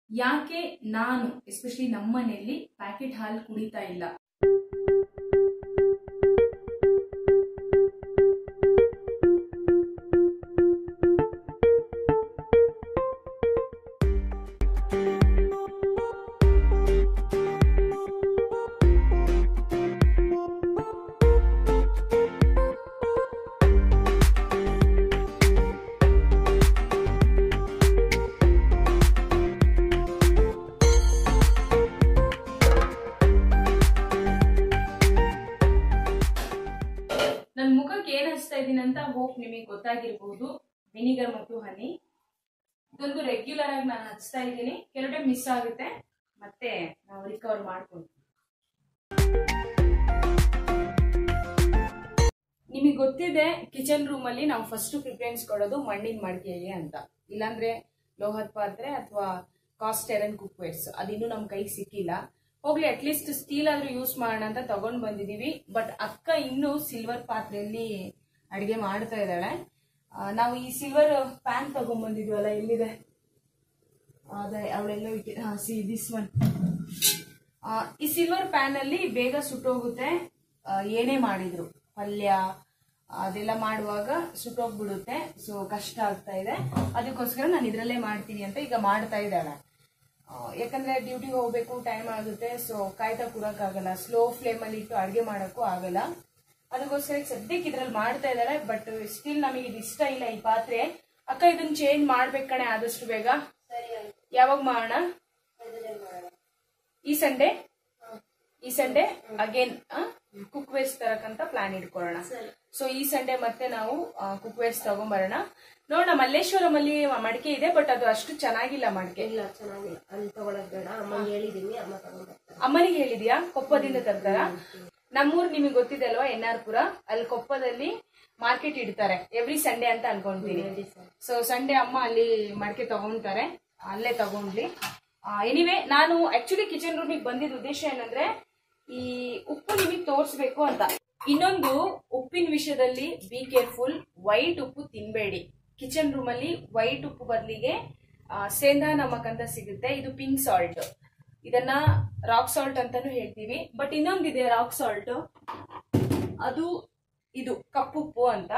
ಯಾಕೆ ನಾನು ಎಸ್ಪೆಷಲಿ ನಮ್ಮ ಮನೆಯಲ್ಲಿ ಪ್ಯಾಕೆಟ್ ಹಾಲು ಕುಡಿತಾ ಇಲ್ಲ ನನ್ನ ಮುಖಕ್ಕೆ ಏನ್ ಹಚ್ತಾ ಇದ್ದೀನಿ ಅಂತ ಹೋಪ್ ನಿಮಗೆ ಗೊತ್ತಾಗಿರ್ಬಹುದು ವಿನಿಗರ್ ಮತ್ತು ಹನಿ ಇದೊಂದು ರೆಗ್ಯುಲರ್ ಆಗಿ ನಾನು ಹಚ್ತಾ ಇದ್ದೀನಿ ಕೆಲವು ಟೈಮ್ ಮಿಸ್ ಆಗುತ್ತೆ ಮತ್ತೆ ನಾವು ರಿಕವರ್ ಮಾಡ್ಕೊಂತೀವಿ ನಿಮಗೆ ಗೊತ್ತಿದೆ ಕಿಚನ್ ರೂಮ್ ಅಲ್ಲಿ ನಾವು ಫಸ್ಟ್ ಪ್ರಿಫರೆನ್ಸ್ ಕೊಡೋದು ಮಣ್ಣಿನ ಮಡಿಕೆಗೆ ಅಂತ ಇಲ್ಲಾಂದ್ರೆ ಲೋಹದ ಪಾತ್ರೆ ಅಥವಾ ಕಾಸ್ಟ್ ಎರನ್ ಕುಕ್ವೇರ್ಸ್ ಅದಿನ್ನೂ ನಮ್ಮ ಕೈಗೆ ಸಿಕ್ಕಿಲ್ಲ ಹೋಗ್ಲಿ ಅಟ್ಲೀಸ್ಟ್ ಸ್ಟೀಲ್ ಆದ್ರೂ ಯೂಸ್ ಮಾಡೋಣ ಅಂತ ತಗೊಂಡ್ ಬಂದಿದೀವಿ ಬಟ್ ಅಕ್ಕ ಇನ್ನೂ ಸಿಲ್ವರ್ ಪಾತ್ರೆಯಲ್ಲಿ ಅಡಿಗೆ ಮಾಡ್ತಾ ಇದ್ದಾಳೆ ಆ, ನಾವು ಈ ಸಿಲ್ವರ್ ಪ್ಯಾನ್ ತಗೊಂಡ್ ಬಂದಿದ್ವಲ್ಲ ಎಲ್ಲಿದೆ ಅದೇ ಅವಳೆಲ್ಲೋ ಇಟ್ಟಿ ಹಾ ಸಿ ದಿಸ್ ಒನ್ ಈ ಸಿಲ್ವರ್ ಪ್ಯಾನ್ ಅಲ್ಲಿ ಬೇಗ ಸುಟ್ಟೋಗುತ್ತೆ ಆ, ಏನೇ ಮಾಡಿದ್ರು ಪಲ್ಯ ಅದೆಲ್ಲ ಮಾಡುವಾಗ ಸುಟ್ಟೋಗ್ಬಿಡುತ್ತೆ ಸೊ ಕಷ್ಟ ಆಗ್ತಾ ಇದೆ ಅದಕ್ಕೋಸ್ಕರ ನಾನು ಇದ್ರಲ್ಲೇ ಮಾಡ್ತೀನಿ ಅಂತ ಈಗ ಮಾಡ್ತಾ ಇದ್ದಾಳೆ ಆ, ಯಾಕಂದ್ರೆ ಡ್ಯೂಟಿಗೆ ಹೋಗ್ಬೇಕು ಟೈಮ್ ಆಗುತ್ತೆ ಸೊ ಕಾಯ್ತಾ ಕೂರಕ್ಕಾಗಲ್ಲ ಸ್ಲೋ ಫ್ಲೇಮ್ ಅಲ್ಲಿ ಇಟ್ಟು ಅಡುಗೆ ಮಾಡೋಕ್ಕೂ ಆಗಲ್ಲ ಅದಕ್ಕೋಸ್ಕರ ಈಗ ಸದ್ಯಕ್ಕೆ ಇದ್ರಲ್ಲಿ ಮಾಡ್ತಾ ಇದ್ದಾರೆ ಬಟ್ ಸ್ಟಿಲ್ ನಮಗೆ ಇದು ಇಷ್ಟ ಇಲ್ಲ ಈ ಪಾತ್ರೆ ಅಕ್ಕ ಇದನ್ನ ಚೇಂಜ್ ಮಾಡ್ಬೇಕು ಕಣೆ ಆದಷ್ಟು ಬೇಗ ಯಾವಾಗ ಮಾಡೋಣ ಈ ಸಂಡೇ ಈ ಸಂಡೇ ಅಗೇನ್ ಕುಕ್ ವೇಸ್ಟ್ ತರಕಂತ ಪ್ಲಾನ್ ಇಟ್ಕೊಳ್ಳೋಣ ಸೊ ಈ ಸಂಡೇ ಮತ್ತೆ ನಾವು ಕುಕ್ ವೇಸ್ಟ್ ತಗೊಂಬರೋಣ ನೋಡೋಣ ಮಲ್ಲೇಶ್ವರಂ ಅಲ್ಲಿ ಮಡಿಕೆ ಇದೆ ಬಟ್ ಅದು ಅಷ್ಟು ಚೆನ್ನಾಗಿಲ್ಲ ಮಡಿಕೆ ಇಲ್ಲ ಚೆನ್ನಾಗಿಲ್ಲ ಅಲ್ಲಿ ತಗೊಳಕ್ ಬೇಡ ಅಮ್ಮಂಗೆ ಹೇಳಿದೀನಿ ಅಮ್ಮ ತಗೊಂಡ್ಬರ್ತಾರೆ ಅಮ್ಮನಿಗೆ ಹೇಳಿದ್ಯಾ ಕೊಪ್ಪದಿಂದ ತರ್ತಾರ ನಮ್ಮೂರ್ ನಿಮಗೆ ಗೊತ್ತಿದೆ ಅಲ್ವಾ ಎನ್ ಆರ್ ಪುರ ಅಲ್ಲಿ ಕೊಪ್ಪದಲ್ಲಿ ಮಾರ್ಕೆಟ್ ಇಡ್ತಾರೆ ಎವ್ರಿ ಸಂಡೇ ಅಂತ ಅನ್ಕೊಂತೀನಿ ಸೊ ಸಂಡೇ ಅಮ್ಮ ಅಲ್ಲಿ ಮಡಿಕೆ ತಗೊಂತಾರೆ ಅಲ್ಲೇ ತಗೊಂಡ್ಲಿ ಎನಿವೆ ನಾನು ಆಕ್ಚುಲಿ ಕಿಚನ್ ರೂಮಿಗೆ ಬಂದಿದ್ದ ಉದ್ದೇಶ ಏನಂದ್ರೆ ಈ ಉಪ್ಪು ನಿಮಗೆ ತೋರಿಸ್ಬೇಕು ಅಂತ ಇನ್ನೊಂದು ಉಪ್ಪಿನ ವಿಷಯದಲ್ಲಿ ಬಿ ಕೇರ್ಫುಲ್ ವೈಟ್ ಉಪ್ಪು ತಿನ್ಬೇಡಿ ಕಿಚನ್ ರೂಮ್ ಅಲ್ಲಿ ವೈಟ್ ಉಪ್ಪು ಬದಲಿಗೆ ಸೇಂಧಾ ನಮಕ್ ಅಂತ ಸಿಗುತ್ತೆ ಇದು ಪಿಂಕ್ ಸಾಲ್ಟ್ ಇದನ್ನ ರಾಕ್ ಸಾಲ್ಟ್ ಅಂತಾನು ಹೇಳ್ತೀವಿ ಬಟ್ ಇನ್ನೊಂದಿದೆ ರಾಕ್ ಸಾಲ್ಟ್ ಅದು ಇದು ಕಪ್ಪುಪ್ಪು ಅಂತ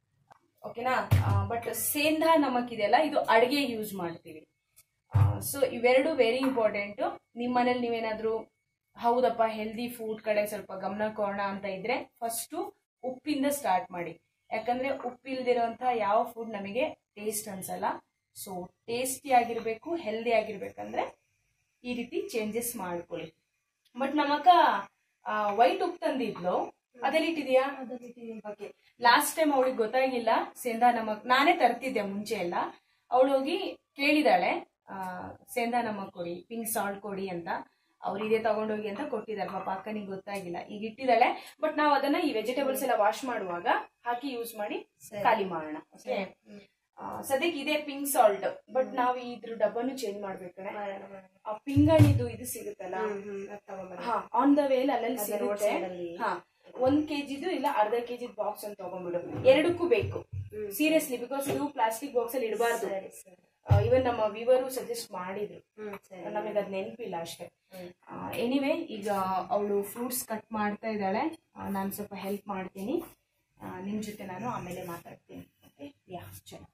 ಓಕೆನಾ ಬಟ್ ಸೇಂಧಾ ನಮಕ್ ಇದೆಯಲ್ಲ ಇದು ಅಡಿಗೆ ಯೂಸ್ ಮಾಡ್ತೀವಿ ಸೊ ಇವೆರಡು ವೆರಿ ಇಂಪಾರ್ಟೆಂಟ್ ನಿಮ್ಮ ಮನೇಲಿ ನೀವೇನಾದ್ರೂ ಹೌದಪ್ಪ ಹೆಲ್ದಿ ಫುಡ್ ಕಡೆ ಸ್ವಲ್ಪ ಗಮನ ಕೊಡೋಣ ಅಂತ ಇದ್ರೆ ಫಸ್ಟು ಉಪ್ಪಿಂದ ಸ್ಟಾರ್ಟ್ ಮಾಡಿ ಯಾಕಂದ್ರೆ ಉಪ್ಪಿಲ್ದಿರೋಂಥ ಯಾವ ಫುಡ್ ನಮಗೆ ಟೇಸ್ಟ್ ಅನ್ಸಲ್ಲ ಸೊ ಟೇಸ್ಟಿ ಆಗಿರ್ಬೇಕು ಹೆಲ್ದಿ ಆಗಿರ್ಬೇಕಂದ್ರೆ ಈ ರೀತಿ ಚೇಂಜಸ್ ಮಾಡ್ಕೊಳ್ಳಿ ಬಟ್ ನಮ್ಮಕ್ಕ ವೈಟ್ ಉಪ್ಪು ತಂದಿದ್ಲು ಅದೆಲ್ಲಿ ಇಟ್ಟಿದ್ಯಾ ಓಕೆ ಲಾಸ್ಟ್ ಟೈಮ್ ಅವಳಿಗೆ ಗೊತ್ತಾಗಿಲ್ಲ ಸೇಂಧಾ ನಮಕ್ ನಾನೇ ತರ್ತಿದ್ದೆ ಮುಂಚೆ ಎಲ್ಲ ಅವಳು ಹೋಗಿ ಕೇಳಿದಾಳೆ ಆ, ಸೇಂಧಾ ನಮಕ್ ಕೊಡಿ ಪಿಂಕ್ ಸಾಲ್ಟ್ ಕೊಡಿ ಅಂತ ಅವ್ರು ಇದೇ ತಗೊಂಡೋಗಿ ಅಂತ ಕೊಟ್ಟಿದ್ದಾರೆ ಪಾಪ ಅಕ್ಕನಿಗೆ ಗೊತ್ತಾಗಿಲ್ಲ ಈಗ ಇಟ್ಟಿದ್ದಾಳೆ ಬಟ್ ನಾವು ಅದನ್ನ ಈ ವೆಜಿಟೇಬಲ್ಸ್ ಎಲ್ಲ ವಾಶ್ ಮಾಡುವಾಗ ಹಾಕಿ ಯೂಸ್ ಮಾಡಿ ಖಾಲಿ ಮಾಡೋಣ ಓಕೆ ಸದ್ಯಕ್ಕೆ ಇದೆ ಪಿಂಕ್ ಸಾಲ್ಟ್ ಬಟ್ ನಾವು ಇದ್ರ ಡಬ್ಬನು ಚೇಂಜ್ ಮಾಡ್ಬೇಕಣೆ ಆ ಪಿಂಗಣಿದು ಇದು ಸಿಗುತ್ತಲ್ಲ ಹಾ ಆನ್ ದ ವೇಲ್ ಅಲ್ಲಲ್ಲಿ ಅದೇ road ಸಿಗುತ್ತೆ side ಅಲ್ಲಿ. ಹಾ ಒಂದ್ ಕೆಜಿದು ಇಲ್ಲ ಅರ್ಧ ಕೆಜಿ ಬಾಕ್ಸ್ ಅಂತ ತಗೊಂಡ್ಬಿಡು ಎರಡಕ್ಕೂ ಬೇಕು ಸೀರಿಯಸ್ಲಿ ಬಿಕಾಸ್ ಇದು ಪ್ಲಾಸ್ಟಿಕ್ ಬಾಕ್ಸ್ ಅಲ್ಲಿ ಇಡಬಾರ್ದು ಇವನ್ ನಮ್ಮ ವಿವರು ಸಜೆಸ್ಟ್ ಮಾಡಿದ್ರು ಹ್ಮ್ ಸರಿ ನಮಗೆ ಅದ್ ನೆನಪಿಲ್ಲ ಅಷ್ಟೇ ಎನಿವೆ ಈಗ ಅವಳು ಫ್ರೂಟ್ಸ್ ಕಟ್ ಮಾಡ್ತಾ ಇದ್ದಾಳೆ ನಾನು ಸ್ವಲ್ಪ ಹೆಲ್ಪ್ ಮಾಡ್ತೀನಿ ಆ, ನಿಮ್ ಜೊತೆ ನಾನು ಆಮೇಲೆ ಮಾತಾಡ್ತೀನಿ ಓಕೆ ಯಾ ಚಲೋ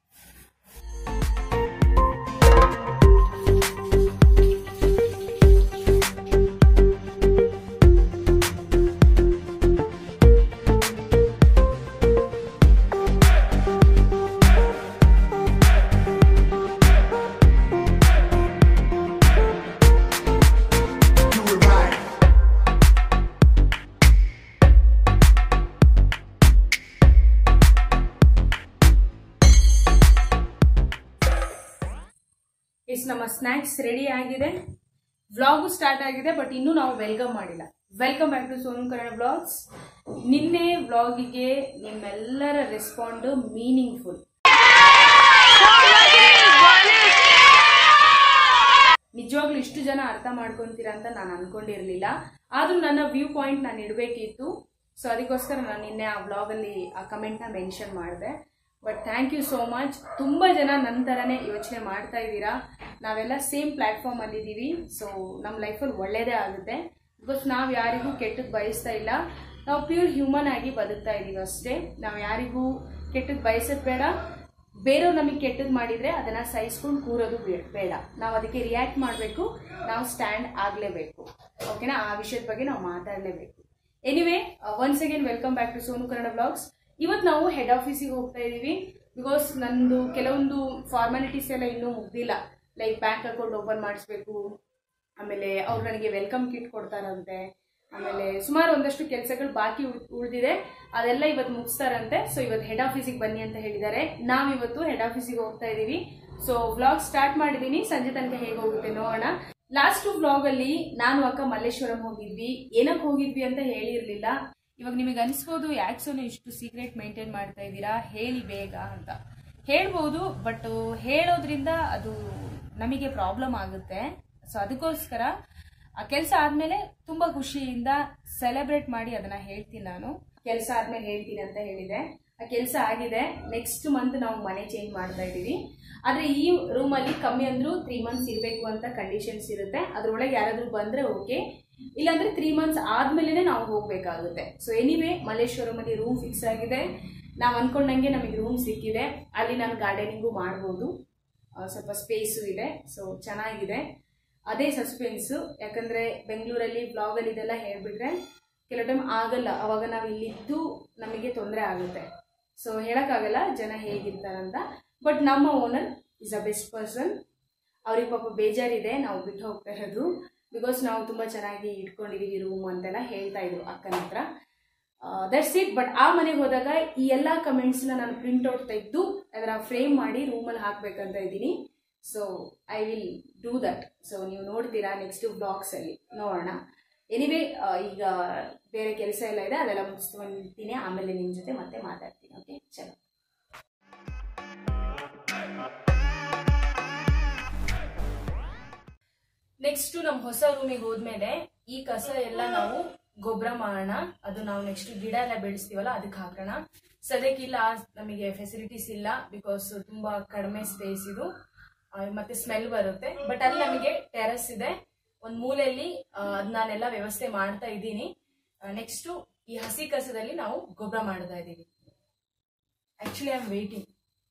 Do it right. ಇಸ್ ನಮ್ಮ ಸ್ನ್ಯಾಕ್ಸ್ ರೆಡಿ ಆಗಿದೆ ವ್ಲಾಗು ಸ್ಟಾರ್ಟ್ ಆಗಿದೆ ಬಟ್ ಇನ್ನೂ ನಾವು ವೆಲ್ಕಮ್ ಮಾಡಿಲ್ಲ welcome back to Sonu Kannada blogs ನಿನ್ನೆ ವ್ಲಾಗಿಗೆ ನಿಮ್ಮೆಲ್ಲರ ರೆಸ್ಪಾಂಡ್ ಮೀನಿಂಗ್ಫುಲ್ ನಿಜವಾಗ್ಲೂ ಇಷ್ಟು ಜನ ಅರ್ಥ ಮಾಡ್ಕೊಂತೀರಾ ಅಂತ ನಾನು ಅನ್ಕೊಂಡಿರ್ಲಿಲ್ಲ ಆದ್ರೂ ನನ್ನ ವ್ಯೂ ಪಾಯಿಂಟ್ ನಾನು ಇಡಬೇಕಿತ್ತು ಸೊ ಅದಕ್ಕೋಸ್ಕರ ನಾನು ನಿನ್ನೆ ಆ ವ್ಲಾಗಲ್ಲಿ ಆ ಕಮೆಂಟ್ನ ಮೆನ್ಷನ್ ಮಾಡಿದೆ but thank you so much ತುಂಬ ಜನ ನನ್ನ ಥರನೇ ಯೋಚನೆ ಮಾಡ್ತಾ ಇದ್ದೀರಾ ನಾವೆಲ್ಲ ಸೇಮ್ ಪ್ಲಾಟ್ಫಾರ್ಮ್ ಅಲ್ಲಿ ಇದೀವಿ ಸೊ ನಮ್ಮ ಲೈಫಲ್ಲಿ ಒಳ್ಳೇದೇ ಆಗುತ್ತೆ ಬಿಕಾಸ್ ನಾವು ಯಾರಿಗೂ ಕೆಟ್ಟದ್ದು ಬಯಸ್ತಾ ಇಲ್ಲ ನಾವು ಪ್ಯೂರ್ ಹ್ಯೂಮನ್ ಆಗಿ ಬದುಕ್ತಾ ಇದೀವಿ ಅಷ್ಟೇ ನಾವು ಯಾರಿಗೂ ಕೆಟ್ಟದ್ದು ಬಯಸೋದು ಬೇಡ ಬೇರೆಯವ್ರು ನಮಗೆ ಕೆಟ್ಟದ್ದು ಮಾಡಿದ್ರೆ ಅದನ್ನ ಸಹಿಸ್ಕೊಂಡು ಕೂರೋದು ಬೇ- ಬೇಡ ನಾವು ಅದಕ್ಕೆ ರಿಯಾಕ್ಟ್ ಮಾಡಬೇಕು ನಾವು ಸ್ಟ್ಯಾಂಡ್ ಆಗಲೇಬೇಕು ಓಕೆನಾ ಆ ವಿಷಯದ ಬಗ್ಗೆ ನಾವು ಮಾತಾಡಲೇಬೇಕು anyway once again welcome back to Sonu Kannada blogs ಇವತ್ತು ನಾವು ಹೆಡ್ ಆಫೀಸಿಗೆ ಹೋಗ್ತಾ ಇದ್ದೀವಿ ಬಿಕಾಸ್ ನಂದು ಕೆಲವೊಂದು ಫಾರ್ಮಾಲಿಟೀಸ್ ಎಲ್ಲ ಇನ್ನೂ ಮುಗ್ದಿಲ್ಲ ಲೈಕ್ ಬ್ಯಾಂಕ್ ಅಕೌಂಟ್ ಓಪನ್ ಮಾಡಿಸ್ಬೇಕು ಆಮೇಲೆ ಅವ್ರು ನನಗೆ ವೆಲ್ಕಮ್ ಕಿಟ್ ಕೊಡ್ತಾರಂತೆ ಆಮೇಲೆ ಸುಮಾರು ಒಂದಷ್ಟು ಕೆಲಸಗಳು ಬಾಕಿ ಉಳಿದಿದೆ ಅದೆಲ್ಲ ಇವತ್ತು ಮುಗಿಸ್ತಾರಂತೆ ಸೊ ಇವತ್ತು ಹೆಡ್ ಆಫೀಸಿಗೆ ಬನ್ನಿ ಅಂತ ಹೇಳಿದ್ದಾರೆ ನಾವು ಇವತ್ತು ಹೆಡ್ ಆಫೀಸಿಗೆ ಹೋಗ್ತಾ ಇದ್ದೀವಿ ಸೊ ವ್ಲಾಗ್ ಸ್ಟಾರ್ಟ್ ಮಾಡಿದೀನಿ ಸಂಜೆ ತನಕ ಹೇಗೆ ಹೋಗುತ್ತೆ ನೋಡೋಣ ಲಾಸ್ಟ್ ವ್ಲಾಗ್ ಅಲ್ಲಿ ನಾನು ಅಕ್ಕ ಮಲ್ಲೇಶ್ವರಂ ಹೋಗಿದ್ವಿ ಏನಕ್ಕೆ ಹೋಗಿದ್ವಿ ಅಂತ ಹೇಳಿರ್ಲಿಲ್ಲ ಇವಾಗ ನಿಮಗೆ ಅನಿಸ್ಬೋದು ಯಾಕೆ ಸೋನು ಇಷ್ಟು ಸೀಕ್ರೆಟ್ ಮೇಂಟೈನ್ ಮಾಡ್ತಾ ಇದ್ದೀರಾ ಹೇಳಿ ಬೇಗ ಅಂತ ಹೇಳ್ಬೋದು ಬಟ್ ಹೇಳೋದ್ರಿಂದ ಅದು ನಮಗೆ ಪ್ರಾಬ್ಲಮ್ ಆಗುತ್ತೆ ಸೊ ಅದಕ್ಕೋಸ್ಕರ ಆ ಕೆಲಸ ಆದ್ಮೇಲೆ ತುಂಬಾ ಖುಷಿಯಿಂದ ಸೆಲೆಬ್ರೇಟ್ ಮಾಡಿ ಅದನ್ನ ಹೇಳ್ತೀನಿ ನಾನು ಕೆಲಸ ಆದ್ಮೇಲೆ ಹೇಳ್ತೀನಿ ಅಂತ ಹೇಳಿದೆ ಆ ಕೆಲಸ ಆಗಿದೆ ನೆಕ್ಸ್ಟ್ ಮಂತ್ ನಾವು ಮನೆ ಚೇಂಜ್ ಮಾಡ್ತಾ ಇದ್ದೀವಿ ಆದ್ರೆ ಈ ರೂಮ್ ಅಲ್ಲಿ ಕಮ್ಮಿ ಅಂದ್ರೂ ತ್ರೀ ಮಂತ್ಸ್ ಇರಬೇಕು ಅಂತ ಕಂಡೀಷನ್ಸ್ ಇರುತ್ತೆ ಅದ್ರೊಳಗೆ ಯಾರಾದ್ರೂ ಬಂದ್ರೆ ಓಕೆ ಇಲ್ಲಾಂದ್ರೆ ತ್ರೀ ಮಂತ್ಸ್ ಆದ್ಮೇಲೆ ನಾವು ಹೋಗ್ಬೇಕಾಗುತ್ತೆ ಸೊ ಎನಿವೇ ಮಲ್ಲೇಶ್ವರಮಲ್ಲಿ ರೂಮ್ ಫಿಕ್ಸ್ ಆಗಿದೆ ನಾವು ಅನ್ಕೊಂಡಂಗೆ ನಮಗೆ ರೂಮ್ ಸಿಕ್ಕಿದೆ ಅಲ್ಲಿ ನಾನು ಗಾರ್ಡನಿಂಗು ಮಾಡ್ಬೋದು ಆ, ಸ್ವಲ್ಪ ಸ್ಪೇಸು ಇದೆ ಸೊ ಚೆನ್ನಾಗಿದೆ ಅದೇ ಸಸ್ಪೆನ್ಸು ಯಾಕಂದ್ರೆ ಬೆಂಗಳೂರಲ್ಲಿ ಬ್ಲಾಗಲ್ಲಿ ಇದೆಲ್ಲ ಹೇಳ್ಬಿಟ್ರೆ ಕೆಲವು ಟೈಮ್ ಆಗಲ್ಲ ಅವಾಗ ನಾವು ಇಲ್ಲಿದ್ದು ನಮಗೆ ತೊಂದರೆ ಆಗುತ್ತೆ ಸೊ ಹೇಳಕ್ಕಾಗಲ್ಲ ಜನ ಹೇಗಿರ್ತಾರಂತ ಬಟ್ ನಮ್ಮ owner is a best person ಅವ್ರಿಗೆ ಪಾಪ ಬೇಜಾರಿದೆ ನಾವು ಬಿಟ್ಟು ಹೋಗ್ತಾ ಇರೋದು ಬಿಕಾಸ್ ನಾವು ತುಂಬ ಚೆನ್ನಾಗಿ ಇಟ್ಕೊಂಡಿದೀವಿ ರೂಮ್ ಅಂತೆಲ್ಲ ಹೇಳ್ತಾ ಇದ್ರು ಅಕ್ಕನ ಹತ್ರ ದಟ್ಸ್ ಇಟ್ ಬಟ್ ಆ ಮನೆಗೆ ಹೋದಾಗ ಈ ಎಲ್ಲ ಕಮೆಂಟ್ಸ್ನ ನಾನು ಪ್ರಿಂಟ್ ಔಟ್ ತೆಗೆದು ಅದರ ಫ್ರೇಮ್ ಮಾಡಿ ರೂಮಲ್ಲಿ ಹಾಕ್ಬೇಕಂತ ಇದ್ದೀನಿ so I will do that so ನೀವು ನೋಡ್ತೀರಾ ನೆಕ್ಸ್ಟ್ ಬ್ಲಾಗ್ಸಲ್ಲಿ ನೋಡೋಣ ಎನಿವೇ ಈಗ ಬೇರೆ ಕೆಲಸ ಎಲ್ಲ ಇದೆ ಅದೆಲ್ಲ ಮುಗಿಸ್ಕೊಂತೀನಿ ಆಮೇಲೆ ನಿಮ್ಮ ಜೊತೆ ಮತ್ತೆ ಮಾತಾಡ್ತೀನಿ ಓಕೆ ಚಲೋ ನೆಕ್ಸ್ಟ್ ನಮ್ಮ ಹೊಸ ರೂಮಿಗೆ ಹೋದ್ಮೇಲೆ ಈ ಕಸ ಎಲ್ಲ ನಾವು ಗೊಬ್ಬರ ಮಾಡೋಣ ಅದು ನಾವು ನೆಕ್ಸ್ಟ್ ಗಿಡ ಎಲ್ಲ ಬೆಳೆಸ್ತೀವಲ್ಲ ಅದಕ್ಕೆ ಹಾಕೋಣ ಸದ್ಯಕ್ಕಿಲ್ಲ ನಮಗೆ ಫೆಸಿಲಿಟೀಸ್ ಇಲ್ಲ ಬಿಕಾಸ್ ತುಂಬಾ ಕಡಿಮೆ ಸ್ಪೇಸ್ ಇದು ಆ, ಮತ್ತೆ ಸ್ಮೆಲ್ ಬರುತ್ತೆ ಬಟ್ ಅಲ್ಲಿ ನಮಗೆ ಟೆರಸ್ ಇದೆ ಒಂದ್ ಮೂಲೆಯಲ್ಲಿ ಆ, ಅದ್ ನಾನೆಲ್ಲ ವ್ಯವಸ್ಥೆ ಮಾಡ್ತಾ ಇದ್ದೀನಿ ನೆಕ್ಸ್ಟ್ ಈ ಹಸಿ ಕಸದಲ್ಲಿ ನಾವು ಗೊಬ್ಬರ ಮಾಡ್ತಾ ಇದ್ದೀವಿ actually I am waiting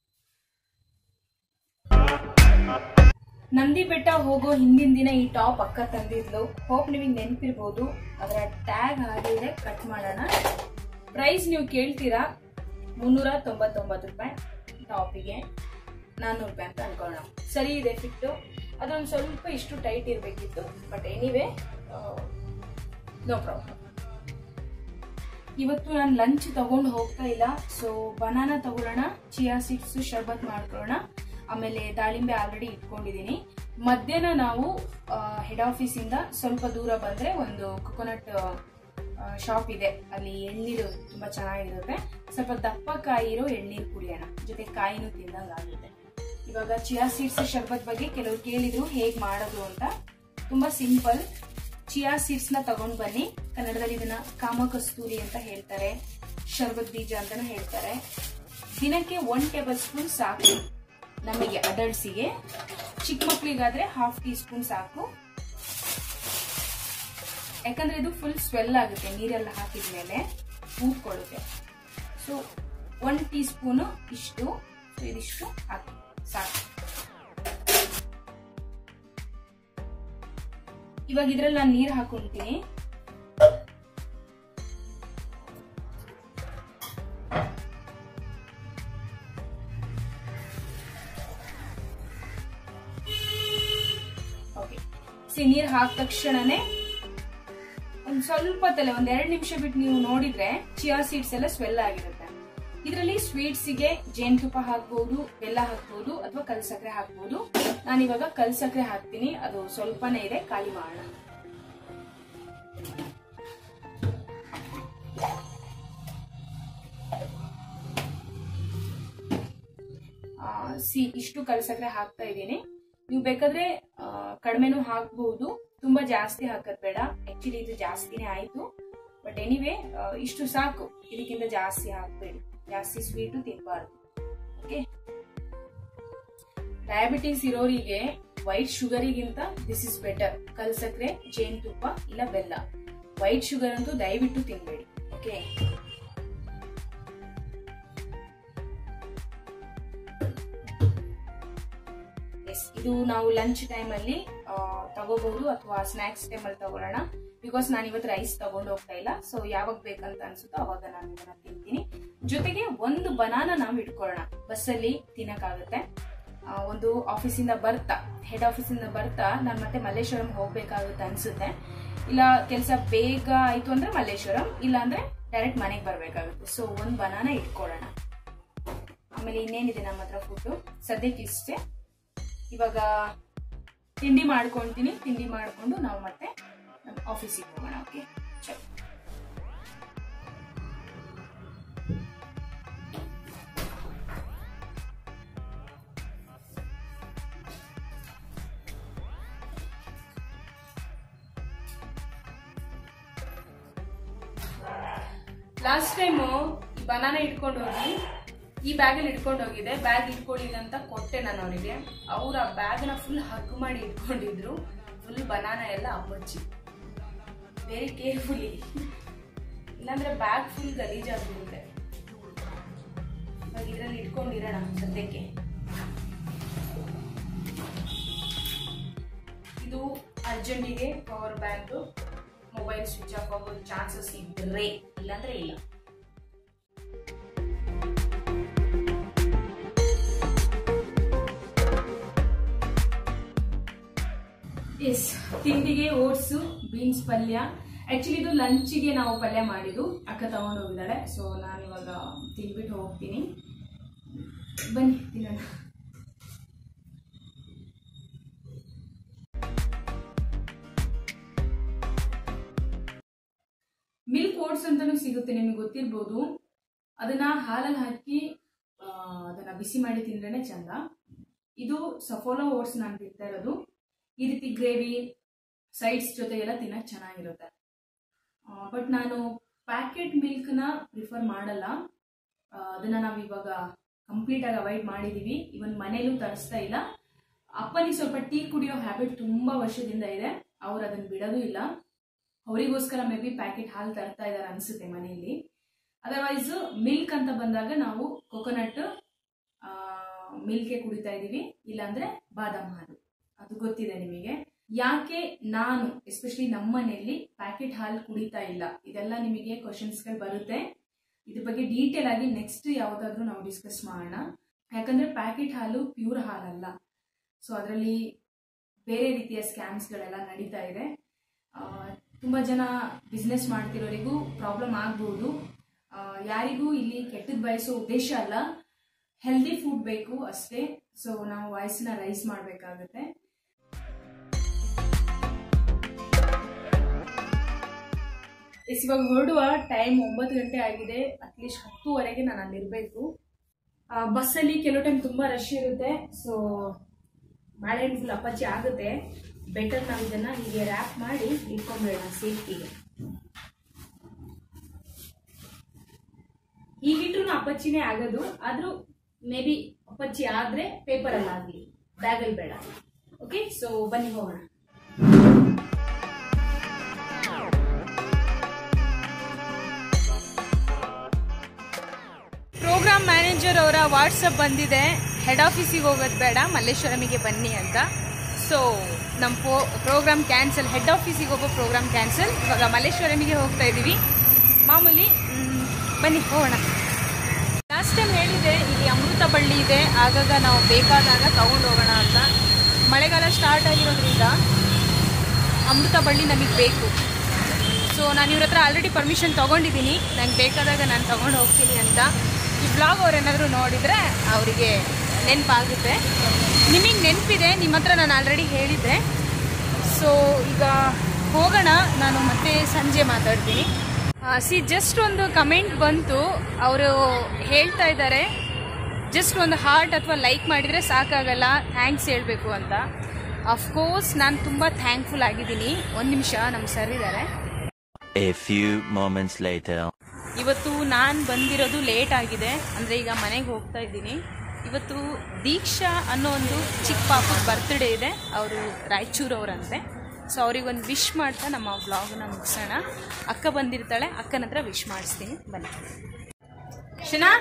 Nandi Betta ಹೋಗೋ ಹಿಂದಿನ ದಿನ ಈ ಟಾಪ್ ಅಕ್ಕ ತಂದಿದ್ಲು ಹೋಪ್ ನಿಮಗೆ ನೆನಪಿರ್ಬೋದು ಅದರ ಟ್ಯಾಗ್ ಹಾಗೆ ಇದೆ ಕಟ್ ಮಾಡೋಣ ಪ್ರೈಸ್ ನೀವು ಕೇಳ್ತೀರಾ ಮುನ್ನೂರ ತೊಂಬತ್ತೊಂಬತ್ತು ರೂಪಾಯಿ ಟಾಪಿಗೆ ನಾನ್ನೂರು ರೂಪಾಯಿ ಅಂತ ಅನ್ಕೊಳ್ಳೋಣ ಸರಿ ಇದೆ ಫಿಟ್ಟು ಅದೊಂದು ಸ್ವಲ್ಪ ಇಷ್ಟು ಟೈಟ್ ಇರಬೇಕಿತ್ತು ಬಟ್ ಎನಿವೇ ನೋ ಪ್ರಾಬ್ಲಮ್ ಇವತ್ತು ನಾನು ಲಂಚ್ ತಗೊಂಡು ಹೋಗ್ತಾ ಇಲ್ಲ ಸೊ ಬನಾನಾ ತಗೊಳ್ಳೋಣ ಚಿಯಾ ಸೀಡ್ಸ್ ಶರ್ಬತ್ ಮಾಡ್ಕೊಳ್ಳೋಣ ಆಮೇಲೆ ದಾಳಿಂಬೆ ಆಲ್ರೆಡಿ ಇಟ್ಕೊಂಡಿದ್ದೀನಿ ಮಧ್ಯಾಹ್ನ ನಾವು ಹೆಡ್ ಆಫೀಸಿಂದ ಸ್ವಲ್ಪ ದೂರ ಬಂದ್ರೆ ಒಂದು ಕೊಕೊನಟ್ ಶಾಪ್ ಇದೆ ಅಲ್ಲಿ ಎಳ್ನೀರು ತುಂಬಾ ಚೆನ್ನಾಗಿರುತ್ತೆ ಸ್ವಲ್ಪ ದಪ್ಪ ಕಾಯಿ ಇರೋ ಎಳ್ನೀರು ಕುಡಿಯೋಣ ಜೊತೆ ಕಾಯಿನೂ ತಿಂದಂಗೆ ಆಗುತ್ತೆ ಇವಾಗ ಚಿಯಾ ಸೀಡ್ಸ್ ಶರ್ಬತ್ ಬಗ್ಗೆ ಕೆಲವರು ಕೇಳಿದ್ರು ಹೇಗ್ ಮಾಡೋದು ಅಂತ ತುಂಬಾ ಸಿಂಪಲ್ ಚಿಯಾ ಸೀಡ್ಸ್ ನ ತಗೊಂಡ್ ಬನ್ನಿ ಕನ್ನಡದಲ್ಲಿ ಇದನ್ನ ಕಾಮಕಸ್ತೂರಿ ಅಂತ ಹೇಳ್ತಾರೆ ಶರ್ಬತ್ ಬೀಜ ಅಂತಾನು ಹೇಳ್ತಾರೆ ದಿನಕ್ಕೆ ಒನ್ ಟೇಬಲ್ ಸ್ಪೂನ್ ಸಾಕು ನಮಗೆ ಅಡಲ್ಟ್ಸಿಗೆ ಚಿಕ್ಕ ಮಕ್ಳಿಗಾದ್ರೆ ಹಾಫ್ ಟೀ ಸ್ಪೂನ್ ಸಾಕು ಯಾಕಂದ್ರೆ ಇದು ಫುಲ್ ಸ್ವೆಲ್ ಆಗುತ್ತೆ ನೀರೆಲ್ಲ ಹಾಕಿದ್ಮೇಲೆ ಊದ್ಕೊಳ್ಳುತ್ತೆ ಸೊ ಒನ್ ಟೀ ಸ್ಪೂನು ಇಷ್ಟು ಸೊ ಇದಿಷ್ಟು ಹಾಕಿ ಸಾಕು ಇವಾಗ ಇದ್ರಲ್ಲಿ ನಾನು ನೀರು ಹಾಕೊಂತೀನಿ ಓಕೆ ಸಿ ನೀರು ಹಾಕಿದ ತಕ್ಷಣನೇ ಒಂದ್ ಸ್ವಲ್ಪ ತಲೆ ಒಂದ್ ಎರಡ್ ನಿಮಿಷ ಬಿಟ್ಟು ನೀವು ನೋಡಿದ್ರೆ ಚಿಯಾ ಸೀಡ್ಸ್ ಎಲ್ಲ ಸ್ವೆಲ್ ಆಗಿರುತ್ತೆ ಇದರಲ್ಲಿ ಸ್ವೀಟ್ಸಿಗೆ ಜೇನುತುಪ್ಪ ಹಾಕ್ಬಹುದು ಬೆಲ್ಲ ಹಾಕ್ಬಹುದು ಅಥವಾ ಕಲ್ ಸಕ್ಕರೆ ಹಾಕ್ಬಹುದು ನಾನು ಇವಾಗ ಕಲ್ ಸಕ್ಕರೆ ಹಾಕ್ತೀನಿ ಅದು ಸ್ವಲ್ಪನೇ ಇದೆ ಖಾಲಿ ಮಾಡೋಣ ಆ, ಸಿ ಇಷ್ಟು ಕಲ್ ಸಕ್ಕರೆ ಹಾಕ್ತಾ ಇದ್ದೀನಿ ನೀವು ಬೇಕಾದ್ರೆ ಆ, ಕಡಿಮೆನೂ ಹಾಕ್ಬಹುದು ತುಂಬಾ ಜಾಸ್ತಿ ಹಾಕೋದ್ ಬೇಡ ಆಕ್ಚುಲಿ ಇದು ಜಾಸ್ತಿನೇ ಆಯ್ತು ಬಟ್ ಎನಿವೆ ಇಷ್ಟು ಸಾಕು ಇದಕ್ಕಿಂತ ಜಾಸ್ತಿ ಹಾಕ್ಬೇಡಿ ಜಾಸ್ತಿ ಸ್ವೀಟು ತಿನ್ಬಾರ್ದು ಓಕೆ ಡಯಾಬಿಟಿಸ್ ಇರೋರಿಗೆ ವೈಟ್ ಶುಗರಿಗಿಂತ ದಿಸ್ ಇಸ್ ಬೆಟರ್ ಕಲ್ ಸಕ್ಕರೆ ಜೇನುತುಪ್ಪ ಇಲ್ಲ ಬೆಲ್ಲ ವೈಟ್ ಶುಗರ್ ಅಂತೂ ದಯವಿಟ್ಟು ತಿನ್ಬೇಡಿ ಓಕೆ ಎಸ್ ಇದು ನಾವು ಲಂಚ್ ಟೈಮಲ್ಲಿ ತಗೋಬಹುದು ಅಥವಾ ಸ್ನಾಕ್ಸ್ ಟೈಮಲ್ಲಿ ತಗೊಳ್ಳೋಣ ಬಿಕಾಸ್ ನಾನು ಇವತ್ತು ರೈಸ್ ತಗೊಂಡು ಹೋಗ್ತಾ ಇಲ್ಲ ಸೊ ಯಾವಾಗ ಬೇಕಂತ ಅನ್ಸುತ್ತೋ ಅವಾಗ ನಾನು ಇದನ್ನ ತಿಂತೀನಿ ಜೊತೆಗೆ ಒಂದು ಬನಾನ ನಾವು ಇಟ್ಕೊಳ್ಳೋಣ ಬಸ್ಸಲ್ಲಿ ತಿನ್ನಕ್ಕಾಗುತ್ತೆ ಆ, ಒಂದು ಆಫೀಸಿಂದ ಬರ್ತಾ ಹೆಡ್ ಆಫೀಸಿಂದ ಬರ್ತಾ ನಾನು ಮತ್ತೆ ಮಲ್ಲೇಶ್ವರಂ ಹೋಗ್ಬೇಕಾಗುತ್ತೆ ಅನ್ಸುತ್ತೆ ಇಲ್ಲ ಕೆಲಸ ಬೇಗ ಆಯ್ತು ಅಂದ್ರೆ ಮಲ್ಲೇಶ್ವರಂ ಇಲ್ಲ ಅಂದ್ರೆ ಡೈರೆಕ್ಟ್ ಮನೆಗೆ ಬರ್ಬೇಕಾಗುತ್ತೆ ಸೊ ಒಂದು ಬನಾನ ಇಟ್ಕೊಳ್ಳೋಣ ಆಮೇಲೆ ಇನ್ನೇನಿದೆ ನಮ್ಮ ಹತ್ರ ಫುಡ್ಡು ಸದ್ಯಕ್ಕೆ ಇಷ್ಟೇ ಇವಾಗ ತಿಂಡಿ ಮಾಡ್ಕೊಂತೀನಿ ತಿಂಡಿ ಮಾಡ್ಕೊಂಡು ನಾವು ಮತ್ತೆ ನಮ್ಮ ಆಫೀಸಿಗೆ ಹೋಗೋಣ ಓಕೆ ಚಲೋ ಲಾಸ್ಟ್ ಟೈಮು ಈ ಬನಾನ ಇಟ್ಕೊಂಡು ಹೋಗಿ ಈ ಬ್ಯಾಗಲ್ಲಿ ಇಟ್ಕೊಂಡು ಹೋಗಿದ್ದೆ ಬ್ಯಾಗ್ ಇಟ್ಕೊಳ್ಳಿಲ್ಲ ಅಂತ ಕೊಟ್ಟೆ ನಾನು ಅವರಿಗೆ ಅವ್ರು ಆ ಬ್ಯಾಗ್ನ ಫುಲ್ ಹಗ್ ಮಾಡಿ ಇಟ್ಕೊಂಡಿದ್ರು ಫುಲ್ ಬನಾನ ಎಲ್ಲ ಅಮ್ಮಚ್ಚಿ ವೆರಿ ಕೇರ್ಫುಲಿ ಇಲ್ಲಾಂದ್ರೆ ಬ್ಯಾಗ್ ಫುಲ್ ಗಲೀಜಾಗ್ಬಿಡುತ್ತೆ ಇವಾಗ ಇದರಲ್ಲಿ ಇಟ್ಕೊಂಡಿರೋಣ ಸದ್ಯಕ್ಕೆ ಇದು ಅರ್ಜೆಂಟಿಗೆ power bank mobile switch off ಆಗೋ ಚಾನ್ಸಸ್ ಇದ್ರೆ ಇಲ್ಲಾಂದ್ರೆ ಇಲ್ಲ ಎಸ್ ತಿಂಡಿಗೆ ಓಟ್ಸು ಬೀನ್ಸ್ ಪಲ್ಯ ಆಕ್ಚುಲಿ ಇದು ಲಂಚಿಗೆ ನಾವು ಪಲ್ಯ ಮಾಡಿದ್ದು ಅಕ್ಕ ತಗೊಂಡು ಹೋಗಿದ್ದಾಳೆ ಸೊ ನಾನು ಇವಾಗ ತಿನ್ಬಿಟ್ಟು ಹೋಗ್ತೀನಿ ಬನ್ನಿ ತಿನ್ನೋಣ ಮಿಲ್ಕ್ ಓಟ್ಸ್ ಅಂತಾನು ಸಿಗುತ್ತೆ ನಿಮಗೆ ಗೊತ್ತಿರ್ಬೋದು ಅದನ್ನ ಹಾಲಲ್ಲಿ ಹಾಕಿ ಆ, ಅದನ್ನ ಬಿಸಿ ಮಾಡಿ ತಿಂದ್ರೇನೆ ಚಂದ ಇದು ಸಫೋಲಾ ಓಟ್ಸ್ ನಾನು ತಿಂತಾ ಇರೋದು ಈ ರೀತಿ ಗ್ರೇವಿ ಸೈಡ್ಸ್ ಜೊತೆಗೆಲ್ಲ ತಿನ್ನಕ್ ಚೆನ್ನಾಗಿರುತ್ತೆ ಬಟ್ ನಾನು ಪ್ಯಾಕೆಟ್ ಮಿಲ್ಕ್ನ ಪ್ರಿಫರ್ ಮಾಡಲ್ಲ ಆ, ಅದನ್ನ ನಾವು ಇವಾಗ ಕಂಪ್ಲೀಟ್ ಆಗಿ ಅವಾಯ್ಡ್ ಮಾಡಿದೀವಿ ಇವನ್ ಮನೇಲೂ ತರಿಸ್ತಾ ಇಲ್ಲ ಅಪ್ಪನಿಗೆ ಸ್ವಲ್ಪ ಟೀ ಕುಡಿಯೋ ಹ್ಯಾಬಿಟ್ ತುಂಬಾ ವರ್ಷದಿಂದ ಇದೆ ಅವ್ರು ಅದನ್ನ ಬಿಡೋದು ಇಲ್ಲ ಅವರಿಗೋಸ್ಕರ ಮೇ ಬಿ ಪ್ಯಾಕೆಟ್ ಹಾಲು ತರ್ತಾ ಇದಾರೆ ಅನ್ಸುತ್ತೆ ಮನೆಯಲ್ಲಿ ಅದರ್ವೈಸ್ ಮಿಲ್ಕ್ ಅಂತ ಬಂದಾಗ ನಾವು ಕೊಕೊನಟ್ ಮಿಲ್ಕೆ ಕುಡಿತಾ ಇದೀವಿ ಇಲ್ಲಾಂದ್ರೆ ಬಾದಾಮ್ ಹಾಲು ಅದು ಗೊತ್ತಿದೆ ನಿಮಗೆ ಯಾಕೆ ನಾನು ಎಸ್ಪೆಷಲಿ ನಮ್ಮ ಮನೆಯಲ್ಲಿ ಪ್ಯಾಕೆಟ್ ಹಾಲು ಕುಡಿತಾ ಇಲ್ಲ ಇದೆಲ್ಲ ನಿಮಗೆ ಕ್ವಶನ್ಸ್ಗಳು ಬರುತ್ತೆ ಇದ್ರ ಬಗ್ಗೆ ಡೀಟೇಲ್ ಆಗಿ ನೆಕ್ಸ್ಟ್ ಯಾವ್ದಾದ್ರು ನಾವು ಡಿಸ್ಕಸ್ ಮಾಡೋಣ ಯಾಕಂದ್ರೆ ಪ್ಯಾಕೆಟ್ ಹಾಲು ಪ್ಯೂರ್ ಹಾಲಲ್ಲ ಸೊ ಅದರಲ್ಲಿ ಬೇರೆ ರೀತಿಯ ಸ್ಕ್ಯಾಮ್ಸ್ಗಳೆಲ್ಲ ನಡೀತಾ ಇದೆ ಆ, ತುಂಬಾ ಜನ ಬಿಸ್ನೆಸ್ ಮಾಡ್ತಿರೋರಿಗೂ ಪ್ರಾಬ್ಲಮ್ ಆಗ್ಬೋದು ಆ, ಯಾರಿಗೂ ಇಲ್ಲಿ ಕೆಟ್ಟದ್ ಬಯಸೋ ಉದ್ದೇಶ ಅಲ್ಲ ಹೆಲ್ದಿ ಫುಡ್ ಬೇಕು ಅಷ್ಟೇ ಸೊ ನಾವು ವಾಯ್ಸ್ನ ರೈಸ್ ಮಾಡಬೇಕಾಗುತ್ತೆ ಎಸ್ ಇವಾಗ ಹೊರಡುವ ಟೈಮ್ ಒಂಬತ್ತು ಗಂಟೆ ಆಗಿದೆ ಅಟ್ಲೀಸ್ಟ್ ಹತ್ತುವರೆಗೆ ನಾನು ಅಲ್ಲಿರಬೇಕು ಬಸ್ಸಲ್ಲಿ ಕೆಲವು ಟೈಮ್ ತುಂಬ ರಶ್ ಇರುತ್ತೆ ಸೊ ಮಳೆ ಫುಲ್ ಅಪ್ಪಾಚಿ ಆಗುತ್ತೆ ಬೆಟರ್ ನಾವು ಇದನ್ನ ಹೀಗೆ ರ್ಯಾಪ್ ಮಾಡಿ ಇಟ್ಕೊಂಡ್ಬೇಡ ಸೇಫ್ಟಿಗೆ ಹೀಗಿಟ್ರು ಅಪ್ಪಚ್ಚಿನೇ ಆಗೋದು ಆದ್ರೂ ಮೇ ಬಿ ಅಪ್ಪಚ್ಚಿ ಆದ್ರೆ ಪೇಪರ್ ಅಲ್ಲಿ ಆಗ್ಲಿ ಬ್ಯಾಗಲ್ಲಿ ಬೇಡ ಓಕೆ ಸೊ ಬನ್ನಿ ಹೋಗೋಣ ಪ್ರೋಗ್ರಾಮ್ ಮ್ಯಾನೇಜರ್ ಅವರ ವಾಟ್ಸಪ್ ಬಂದಿದೆ ಹೆಡ್ ಆಫೀಸಿಗೆ ಹೋಗೋದು ಬೇಡ ಮಲ್ಲೇಶ್ವರಮಿಗೆ ಬನ್ನಿ ಅಂತ ಸೊ ನಮ್ಮ ಪೋ ಪ್ರೋಗ್ರಾಮ್ ಕ್ಯಾನ್ಸಲ್ ಹೆಡ್ ಆಫೀಸಿಗೆ ಹೋಗೋ ಪ್ರೋಗ್ರಾಮ್ ಕ್ಯಾನ್ಸಲ್ ಇವಾಗ ಮಲ್ಲೇಶ್ವರಮಿಗೆ ಹೋಗ್ತಾ ಇದ್ದೀವಿ ಮಾಮೂಲಿ ಮ್, ಬನ್ನಿ ಹೋಗೋಣ ಲಾಸ್ಟ್ ಟೈಮ್ ಹೇಳಿದೆ ಇಲ್ಲಿ ಅಮೃತ ಬಳ್ಳಿ ಇದೆ ಆಗಾಗ ನಾವು ಬೇಕಾದಾಗ ತಗೊಂಡು ಹೋಗೋಣ ಅಂತ ಮಳೆಗಾಲ ಸ್ಟಾರ್ಟ್ ಆಗಿರೋದ್ರಿಂದ ಅಮೃತ ಬಳ್ಳಿ ನಮಗೆ ಬೇಕು ಸೊ ನಾನು ಇವ್ರ ಹತ್ರ ಆಲ್ರೆಡಿ ಪರ್ಮಿಷನ್ ತೊಗೊಂಡಿದ್ದೀನಿ ನಂಗೆ ಬೇಕಾದಾಗ ನಾನು ತೊಗೊಂಡು ಹೋಗ್ತೀನಿ ಅಂತ ಈ ಬ್ಲಾಗ್ ಅವ್ರು ಏನಾದರೂ ನೋಡಿದರೆ ಅವರಿಗೆ ನೆನಪಾಗುತ್ತೆ ನಿಮಗೆ ನೆನಪಿದೆ ನಿಮ್ಮ ಹತ್ರ ನಾನು ಆಲ್ರೆಡಿ ಹೇಳಿದ್ದೆ ಸೊ ಈಗ ಹೋಗೋಣ ನಾನು ಮತ್ತೆ ಸಂಜೆ ಮಾತಾಡ್ತೀನಿ ಸಿ ಜಸ್ಟ್ ಒಂದು ಕಮೆಂಟ್ ಬಂತು ಅವರು ಹೇಳ್ತಾ ಇದ್ದಾರೆ ಜಸ್ಟ್ ಒಂದು ಹಾರ್ಟ್ ಅಥವಾ ಲೈಕ್ ಮಾಡಿದರೆ ಸಾಕಾಗಲ್ಲ ಥ್ಯಾಂಕ್ಸ್ ಹೇಳಬೇಕು ಅಂತ ಅಫ್ಕೋರ್ಸ್ ನಾನು ತುಂಬ ಥ್ಯಾಂಕ್ಫುಲ್ ಆಗಿದ್ದೀನಿ ಒಂದು ನಿಮಿಷ ನಮ್ಮ ಸರ್ ಇದ್ದಾರೆ A few moments later. ಇವತ್ತು ನಾನು ಬಂದಿರೋದು ಲೇಟ್ ಆಗಿದೆ ಅಂದರೆ ಈಗ ಮನೆಗೆ ಹೋಗ್ತಾ ಇದ್ದೀನಿ ಇವತ್ತು ದೀಕ್ಷಾ ಅನ್ನೋ ಒಂದು ಚಿಕ್ಕ ಪಾಪದ ಬರ್ತ್ಡೇ ಇದೆ ಅವರು ರಾಯಚೂರವ್ರಂತೆ ಸೊ ಅವ್ರಿಗೊಂದು ವಿಶ್ ಮಾಡ್ತಾ ನಮ್ಮ ವ್ಲಾಗ್ನ ಮುಗಿಸೋಣ ಅಕ್ಕ ಬಂದಿರ್ತಾಳೆ ಅಕ್ಕನ ಹತ್ರ ವಿಶ್ ಮಾಡಿಸ್ತೀನಿ ಬನ್ನಿ ಶನಾ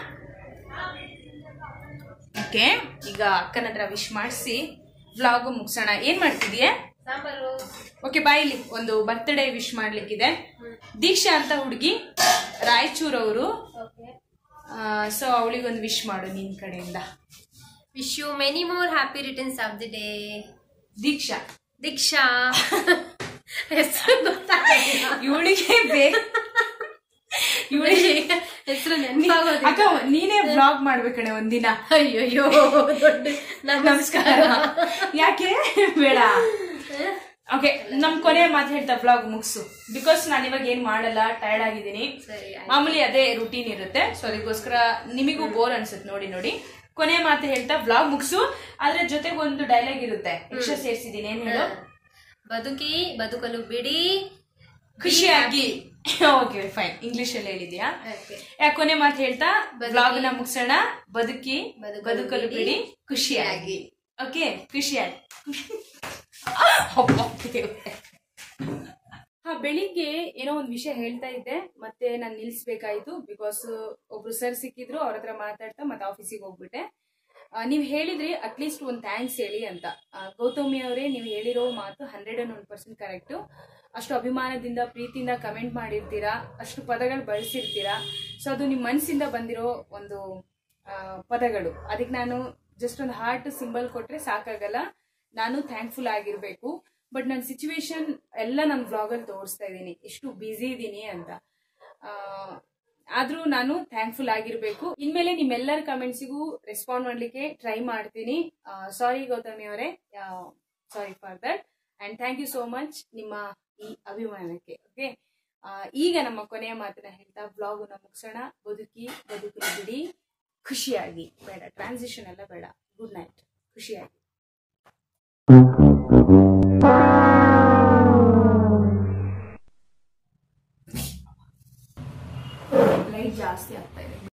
ಓಕೆ ಈಗ ಅಕ್ಕನ ಹತ್ರ ವಿಶ್ ಮಾಡಿಸಿ ವ್ಲಾಗು ಮುಗಿಸೋಣ ಏನು ಮಾಡ್ತಿದೀಯಾ ಸಾಂಬಾರು ಓಕೆ ಬಾಯಿಲಿ ಒಂದು ಬರ್ತ್ಡೇ ವಿಶ್ ಮಾಡ್ಲಿಕ್ಕಿದೆ ದೀಕ್ಷಾ ಅಂತ ಹುಡುಗಿ ರಾಯಚೂರವರು ಓಕೆ ಸೊ ಅವಳಿಗೊಂದು ವಿಶ್ ಮಾಡು ನಿನ್ ಕಡೆಯಿಂದ wish you many more happy returns of the day Deeksha Deeksha ಹೆಸರು ಗೊತ್ತಾಗಿಲ್ಲ ಇವಳಿಗೆ ಬೇಕು ಇವಳಿಗೆ ಹೆಸರು ಅಕ್ಕ ನೆನಪಾಗೋದಿಲ್ಲ ನೀನೇ ವ್ಲಾಗ್ ಮಾಡ್ಬೇಕಣೆ ಒಂದಿನ ಅಯ್ಯಯ್ಯೋ ದೊಡ್ಡ ನಮಸ್ಕಾರ ಯಾಕೆ ಬೇಡ ಓಕೆ ನಮ್ ಕೊನೆ ಮಾತು ಹೇಳ್ತಾ ವ್ಲಾಗ್ ಮುಗಿಸು ಬಿಕಾಸ್ ನಾನು ಇವಾಗ ಏನ್ ಮಾಡಲ್ಲ ಟೈರ್ಡ್ ಆಗಿದ್ದೀನಿ ಸರಿ ಆಯ್ತು. ಮಾಮೂಲಿ ಅದೇ ರುಟೀನ್ ಇರುತ್ತೆ ಸೊ ಅದಕ್ಕೋಸ್ಕರ ನಿಮಗೂ ಬೋರ್ ಅನ್ಸುತ್ತೆ ನೋಡಿ ನೋಡಿ ಕೊನೆ ಮಾತು ಹೇಳ್ತಾ ವ್ಲಾಗ್ ಮುಗಿಸು ಅದ್ರ ಜೊತೆಗೆ ಒಂದು ಡೈಲಾಗ್ ಇರುತ್ತೆ ಎಕ್ಸ್ಟ್ರಾ ಸೇರ್ಸಿದೀನಿ ಏನ್ ಹೇಳು ಬದುಕಿ ಬದುಕಲು ಬಿಡಿ ಖುಷಿಯಾಗಿ ಓಕೆ ಫೈನ್ ಇಂಗ್ಲಿಷ್ ಅಲ್ಲಿ ಹೇಳಿದ್ಯಾ Okay. ಯಾಕೆ ಕೊನೆ ಮಾತು ಹೇಳ್ತಾ ಬದುಕಿ- ವ್ಲಾಗ್ ನ ಮುಗಿಸೋಣ ಬದುಕಿ ಬದುಕಲು ಬದುಕಲು ಬಿಡಿ, ಬಿಡಿ ಖುಷಿಯಾಗಿ ಓಕೆ ಖುಷಿಯಾಗಿ ಅಬ್ಬಾ, ದೇವ್ರೇ. ಹಾ ಬೆಳಿಗ್ಗೆ ಏನೋ ಒಂದು ವಿಷಯ ಹೇಳ್ತಾ ಇದ್ದೆ ಮತ್ತೆ ನಾನು ನಿಲ್ಲಿಸ್ಬೇಕಾಯ್ತು ಬಿಕಾಸ್ ಒಬ್ರು ಸರ್ ಸಿಕ್ಕಿದ್ರು ಅವ್ರ ಹತ್ರ ಮಾತಾಡ್ತಾ ಮತ್ತೆ ಆಫೀಸಿಗೆ ಹೋಗ್ಬಿಟ್ಟೆ ನೀವು ಹೇಳಿದ್ರಿ ಅಟ್ಲೀಸ್ಟ್ ಒಂದು ಥ್ಯಾಂಕ್ಸ್ ಹೇಳಿ ಅಂತ ಆ, ಗೌತಮಿ ಅವರೇ ನೀವು ಹೇಳಿರೋ ಮಾತು hundred and one percent correct ಅಷ್ಟು ಅಭಿಮಾನದಿಂದ ಪ್ರೀತಿಯಿಂದ ಕಮೆಂಟ್ ಮಾಡಿರ್ತೀರಾ ಅಷ್ಟು ಪದಗಳು ಬಳಸಿರ್ತೀರಾ ಸೊ ಅದು ನಿಮ್ಮ ಮನಸ್ಸಿಂದ ಬಂದಿರೋ ಒಂದು ಆ, ಪದಗಳು ಅದಕ್ಕೆ ನಾನು ಜಸ್ಟ್ ಒಂದು ಹಾರ್ಟ್ ಸಿಂಬಲ್ ಕೊಟ್ರೆ ಸಾಕಾಗಲ್ಲ ನಾನು ಥ್ಯಾಂಕ್ಫುಲ್ ಆಗಿರಬೇಕು ಬಟ್ ನನ್ನ ಸಿಚುವೇಶನ್ ಎಲ್ಲ ನನ್ನ ವ್ಲಾಗಲ್ಲಿ ತೋರಿಸ್ತಾ ಇದ್ದೀನಿ ಎಷ್ಟು ಬ್ಯುಸಿ ಇದ್ದೀನಿ ಅಂತ ಆದರೂ ನಾನು ಥ್ಯಾಂಕ್ಫುಲ್ ಆಗಿರಬೇಕು ಇನ್ಮೇಲೆ ನಿಮ್ಮೆಲ್ಲರ ಕಮೆಂಟ್ಸಿಗೂ ರೆಸ್ಪಾಂಡ್ ಮಾಡಲಿಕ್ಕೆ ಟ್ರೈ ಮಾಡ್ತೀನಿ ಸಾರಿ ಗೌತಮಿ ಅವರೇ sorry for that and thank you so much ನಿಮ್ಮ ಈ ಅಭಿಮಾನಕ್ಕೆ ಓಕೆ ಈಗ ನಮ್ಮ ಕೊನೆಯ ಮಾತನ್ನ ಹೇಳ್ತಾ ವ್ಲಾಗನ್ನ ಮುಗಿಸೋಣ ಬದುಕಿ ಬದುಕಲು ಬಿಡಿ ಖುಷಿಯಾಗಿ ಬೇಡ ಟ್ರಾನ್ಸಿಷನ್ ಎಲ್ಲ ಬೇಡ ಗುಡ್ ನೈಟ್ ಖುಷಿಯಾಗಿ ಲೈಟ್ ಜಾಸ್ತಿ ಆಗ್ತಾ ಇದೆ